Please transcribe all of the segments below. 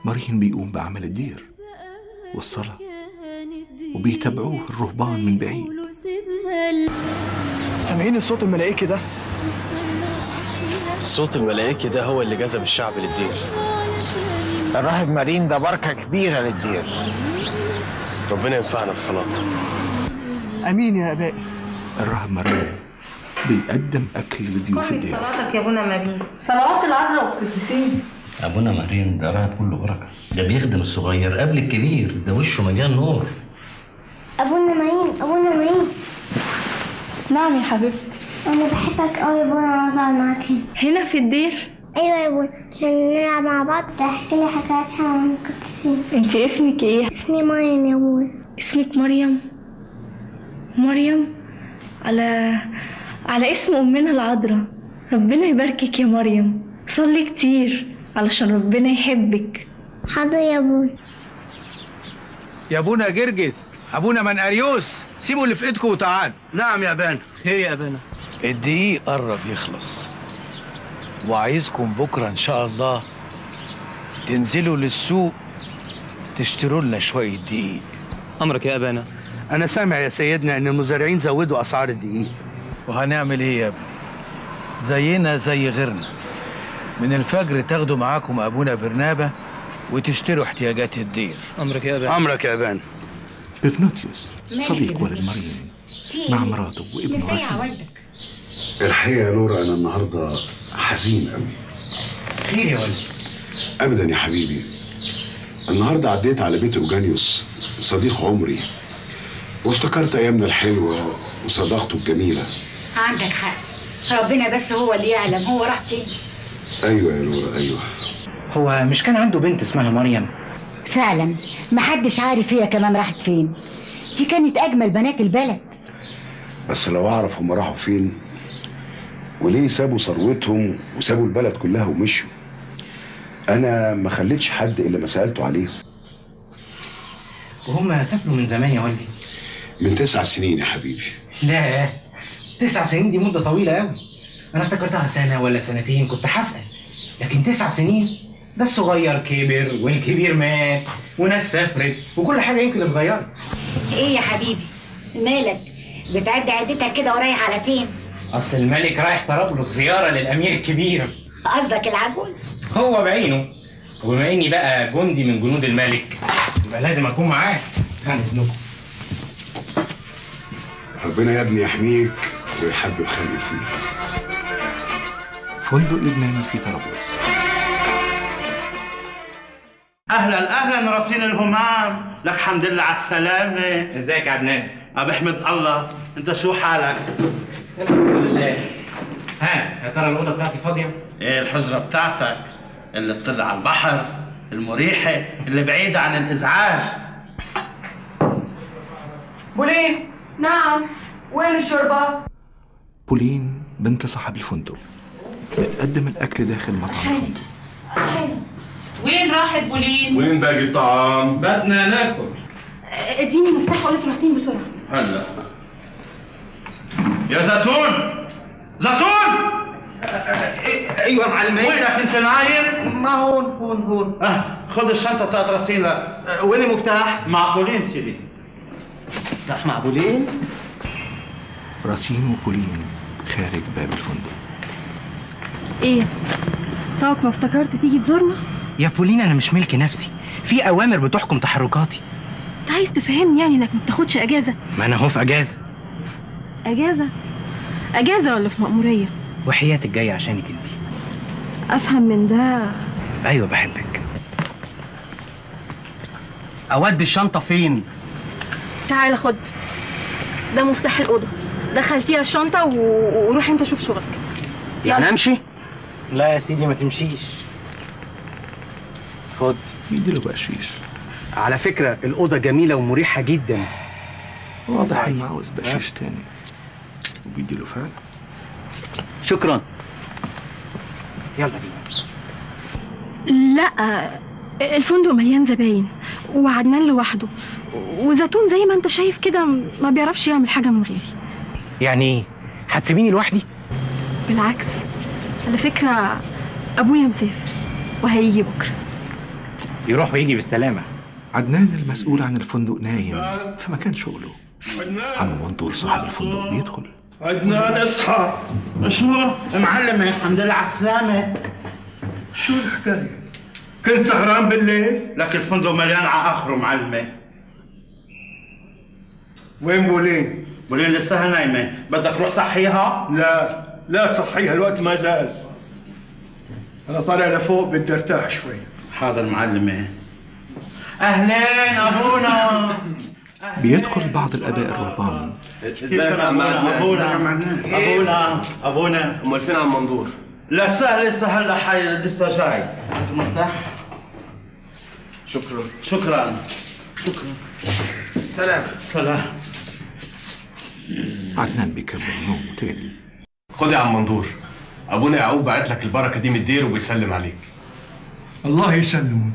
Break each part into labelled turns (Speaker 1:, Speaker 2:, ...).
Speaker 1: مريم بيقوم بعمل الدير والصلاة وبيتبعوه الرهبان من بعيد
Speaker 2: سامعين الصوت الملائكي ده
Speaker 3: الصوت الملائكي ده هو اللي جذب الشعب للدير
Speaker 4: الراهب مارين ده بركة كبيرة للدير
Speaker 3: ربنا ينفعنا بصلاته
Speaker 2: امين يا ابائي
Speaker 1: الراهب مريم بيقدم أكل لضيوف الدير
Speaker 5: صلاتك يا ابونا مريم صلوات العذراء والقديسين
Speaker 6: ابونا مريم ده راهب كله بركه ده بيخدم الصغير قبل الكبير ده وشه مليان نور
Speaker 7: أبونا مريم أبونا مريم
Speaker 5: نعم يا حبيبتي
Speaker 7: أنا بحبك أوي يا أبونا عاوز أقعد معاك هنا
Speaker 5: هنا في الدير
Speaker 7: أيوة يا أبونا عشان نلعب مع بعض تحكي لي حكايات عن القديسين
Speaker 5: انت اسمك ايه
Speaker 7: اسمي مريم يا أبونا
Speaker 5: اسمك مريم مريم على على اسم امنا العذراء ربنا يباركك يا مريم صلي كتير علشان ربنا يحبك
Speaker 7: حاضر يا أبونا
Speaker 8: يا ابونا جرجس ابونا منقريوس سيبوا اللي في ايدكم وتعال
Speaker 9: نعم يا بان
Speaker 2: خير يا ابانا
Speaker 4: الدقيق قرب يخلص وعايزكم بكرة إن شاء الله تنزلوا للسوق تشتروا لنا شوية دقيق
Speaker 2: امرك يا ابانا
Speaker 9: انا سامع يا سيدنا ان المزارعين زودوا اسعار الدقيق
Speaker 4: وهنعمل إيه يا ابني زينا زي غيرنا من الفجر تاخدوا معاكم أبونا برنابة وتشتروا احتياجات الدير
Speaker 2: امرك يا ابانا
Speaker 9: امرك يا بان
Speaker 1: بفنوتيوس صديق والد مريم مع مراته وابنه راسين
Speaker 10: الحقيقة يا نورا أنا النهاردة حزين أوي
Speaker 6: خير يا ولدي
Speaker 10: أبدا يا حبيبي النهاردة عديت على بيت أوجانيوس صديق عمري وافتكرت أيامنا الحلوة وصداقته الجميلة
Speaker 11: عندك حق ربنا بس هو اللي يعلم هو راح فين
Speaker 10: أيوة يا نورا أيوة
Speaker 6: هو مش كان عنده بنت اسمها مريم
Speaker 11: فعلا محدش عارف هي كمان راحت فين دي كانت اجمل بنات البلد
Speaker 10: بس لو أعرف هم راحوا فين وليه سابوا ثروتهم وسابوا البلد كلها ومشوا أنا ما خليتش حد إلا ما سألته عليهم
Speaker 6: وهم سافروا من زمان يا والدي
Speaker 10: من تسع سنين يا حبيبي
Speaker 6: لا تسع سنين دي مدة طويلة قوي أنا افتكرتها سنة ولا سنتين كنت هسأل لكن تسع سنين ده الصغير كبر والكبير مات وناس سافرت وكل حاجة يمكن اتغيرت
Speaker 11: ايه يا حبيبي مالك بتعدي عدتك كده ورايح على فين
Speaker 6: أصل الملك رايح طرابلس زيارة للأمير الكبير
Speaker 11: قصدك العجوز
Speaker 6: هو بعينه وبما إني بقى جندي من جنود الملك يبقى لازم أكون معاه عن إذنكم
Speaker 10: ربنا يا ابني يحميك ويحبب خير فيك
Speaker 1: فندق لبناني في طرابلس
Speaker 9: اهلا اهلا رصين الهمام لك حمد لله على السلامه
Speaker 6: ازيك يا عدنان
Speaker 9: بحمد الله انت شو حالك
Speaker 6: الحمد لله ها يا ترى الأوضة بتاعتي فاضية؟
Speaker 9: ايه الحجره بتاعتك اللي تطل على البحر المريحه اللي بعيده عن الازعاج
Speaker 2: بولين
Speaker 5: نعم
Speaker 2: وين الشوربة
Speaker 1: بولين بنت صاحب الفندق بتقدم الأكل داخل مطعم الفندق
Speaker 5: وين راحت بولين
Speaker 10: وين باقي الطعام؟
Speaker 9: بدنا ناكل
Speaker 5: اديني مفتاح اوضه راسين بسرعه
Speaker 9: هلا يا زيتون زيتون
Speaker 6: أيوة معلمين
Speaker 9: وينك انت نايم؟ ما هون هون هون اه خذ الشنطه بتاعت رصينة
Speaker 2: وين المفتاح
Speaker 9: مع بولين سيدي
Speaker 2: راح مع بولين
Speaker 1: راسين وبولين خارج باب الفندق
Speaker 5: ايه طاق ما افتكرت تيجي تزورنا
Speaker 6: يا بولين أنا مش ملك نفسي في أوامر بتحكم تحركاتي
Speaker 5: انت عايز تفهمني يعني انك ما بتاخدش اجازه
Speaker 6: ما أنا أهو في أجازة
Speaker 5: اجازه اجازه ولا في مأموريه
Speaker 6: وحياتك جاية عشانك أنت
Speaker 5: افهم من ده
Speaker 6: أيوة بحبك أودي الشنطة فين؟
Speaker 5: تعال خد ده مفتاح الاوضه دخل فيها الشنطه و... وروح انت شوف شغلك
Speaker 6: يعني أمشي؟ لا يا سيدي ما تمشيش خد
Speaker 1: بيديله بقشيش
Speaker 6: على فكرة الأوضة جميلة ومريحة جدا
Speaker 1: واضح إنه عاوز بقشيش تاني وبيديله فعلا
Speaker 6: شكرا يلا بينا
Speaker 5: لا الفندق مليان زباين وعدنان لوحده وزيتون زي ما انت شايف كده ما بيعرفش يعمل حاجه من غيري
Speaker 6: يعني ايه؟ هتسيبيني لوحدي؟
Speaker 5: بالعكس على فكره ابويا مسافر وهيجي بكره
Speaker 6: يروح ويجي بالسلامة
Speaker 1: عدنان المسؤول عن الفندق نايم في مكان شغله عم منطور صاحب الفندق بيدخل
Speaker 9: عدنان اصحى شو معلم الحمد لله على السلامة شو الحكاية؟ كنت سهران بالليل؟ لك الفندق مليان على اخره معلمة وين بولين؟ بولين لسه نايمة بدك روح صحيها؟
Speaker 12: لا لا تصحيها الوقت ما زال انا طالع لفوق بدي ارتاح شوي
Speaker 9: حاضر معلمة اهلين ابونا
Speaker 1: بيدخل بعض الآباء الرهبان
Speaker 9: ازيك يا عم ابونا ابونا ابونا
Speaker 3: امال فين عم منظور؟
Speaker 9: لا سهل لسه هلا حي لسه جاي مرتاح
Speaker 3: شكرا
Speaker 9: شكرا شكرا سلام سلام
Speaker 1: عدنان بيكمل نومه تاني
Speaker 3: خد يا عم منظور ابونا يعقوب بعت لك البركه دي من الدير وبيسلم عليك
Speaker 12: الله يسلمه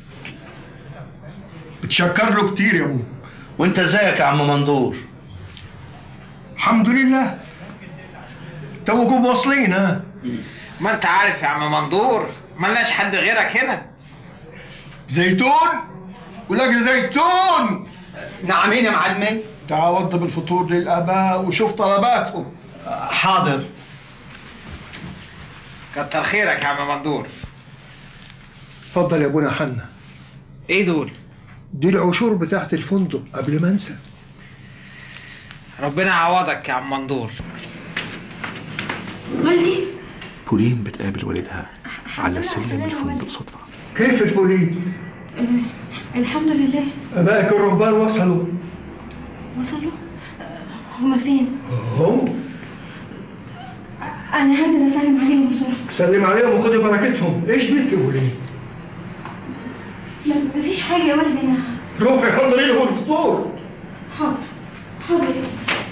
Speaker 12: بتشكر له كتير يا ابو
Speaker 9: وانت ازيك يا عم منظور
Speaker 12: الحمد لله توكم واصلين ها
Speaker 13: ما انت عارف يا عم منظور ملناش حد غيرك هنا
Speaker 12: زيتون ولك زيتون
Speaker 13: نعمين يا معلمي
Speaker 12: تعال وضب الفطور للاباء وشوف طلباتهم
Speaker 13: حاضر كتر خيرك يا عم منظور
Speaker 12: اتفضل يا ابونا حنا
Speaker 13: ايه دول
Speaker 12: دي العشور بتاعت الفندق قبل ما انسى
Speaker 13: ربنا يعوضك يا عم منظور
Speaker 5: والدي
Speaker 1: بولين بتقابل والدها على سلم الفندق صدفة
Speaker 12: كيف البولين
Speaker 5: آه، الحمد لله
Speaker 12: ابائك الرهبان وصلوا
Speaker 5: وصلوا آه، هما فين
Speaker 12: هم
Speaker 5: انا هنزل اسلم عليهم بسرعه
Speaker 12: سلم عليهم وخدي بركتهم ايش بك يا بولين
Speaker 5: لا مفيش حاجه يا والدي انا
Speaker 12: روحي حضري لهم الفطور
Speaker 5: حاضر حاضر يا والدي.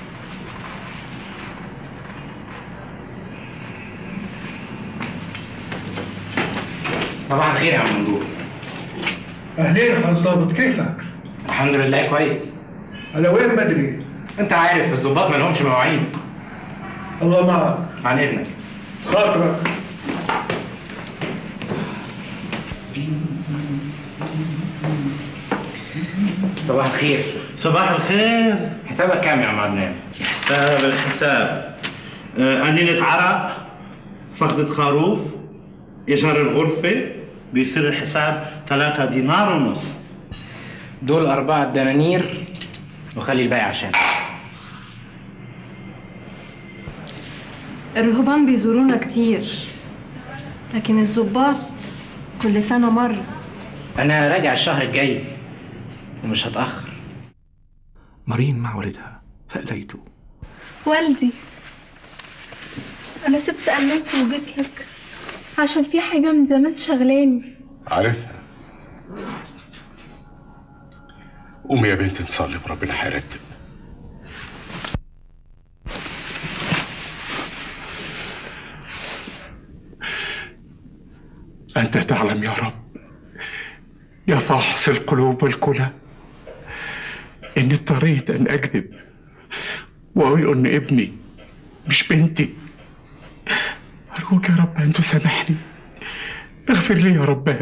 Speaker 6: صباح الخير يا عم منظور
Speaker 12: اهلين يا ظابط كيفك
Speaker 6: الحمد لله كويس
Speaker 12: على وين بدري
Speaker 6: انت عارف الظباط ما لهمش مواعيد
Speaker 12: الله معك
Speaker 6: عن اذنك
Speaker 12: خاطرك
Speaker 6: صباح الخير
Speaker 9: صباح الخير
Speaker 6: حسابك كام يا عم عدنان
Speaker 9: حساب الحساب آه، أنينة عرق فقدة خروف إيجار الغرفة بيصير الحساب ثلاثة دينار ونص
Speaker 6: دول أربعة دنانير وخلي الباقي عشان
Speaker 5: الرهبان بيزورونا كتير لكن الظباط كل سنة مرة
Speaker 6: أنا راجع الشهر الجاي ومش هتأخر
Speaker 1: مارين مع والدها فقليته
Speaker 14: والدي أنا سبت أمانتي وجيت لك عشان في حاجة من زمان شغلاني
Speaker 10: عارفها قومي يا بنت نصلي وربنا هيرتب أنت تعلم يا رب يا فاحص القلوب والكلى إني اضطريت أن أكذب وأقول إن ابني مش بنتي أرجوك يا رب أن تسامحني اغفر لي يا رب